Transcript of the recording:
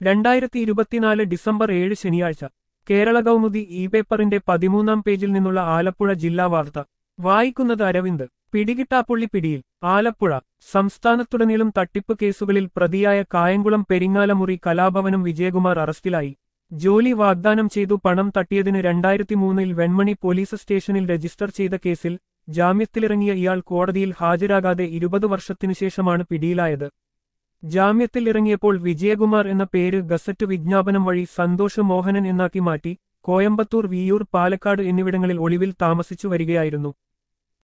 രണ്ടായിരത്തി ഇരുപത്തിനാല് ഡിസംബർ ഏഴ് ശനിയാഴ്ച കേരള കൗമുദി ഇ പേപ്പറിന്റെ പതിമൂന്നാം പേജിൽ നിന്നുള്ള ആലപ്പുഴ ജില്ലാ വാർത്ത വായിക്കുന്നത് അരവിന്ദ് പിടികിട്ടാപ്പുള്ളി പിടിയിൽ ആലപ്പുഴ സംസ്ഥാനത്തുടനീളം തട്ടിപ്പ് കേസുകളിൽ പ്രതിയായ കായംകുളം പെരിങ്ങാലമുറി കലാഭവനം വിജയകുമാർ അറസ്റ്റിലായി ജോലി വാഗ്ദാനം ചെയ്തു പണം തട്ടിയതിന് രണ്ടായിരത്തി മൂന്നിൽ വെൺമണി പോലീസ് സ്റ്റേഷനിൽ രജിസ്റ്റർ ചെയ്ത കേസിൽ ജാമ്യത്തിലിറങ്ങിയ ഇയാൾ കോടതിയിൽ ഹാജരാകാതെ ഇരുപത് വർഷത്തിനുശേഷമാണ് പിടിയിലായത് ജാമ്യത്തിൽ ഇറങ്ങിയപ്പോൾ വിജയകുമാർ എന്ന പേര് ഗസറ്റ് വിജ്ഞാപനം വഴി സന്തോഷ് മോഹനൻ എന്നാക്കി മാറ്റി കോയമ്പത്തൂർ വിയൂർ പാലക്കാട് എന്നിവിടങ്ങളിൽ ഒളിവിൽ താമസിച്ചു വരികയായിരുന്നു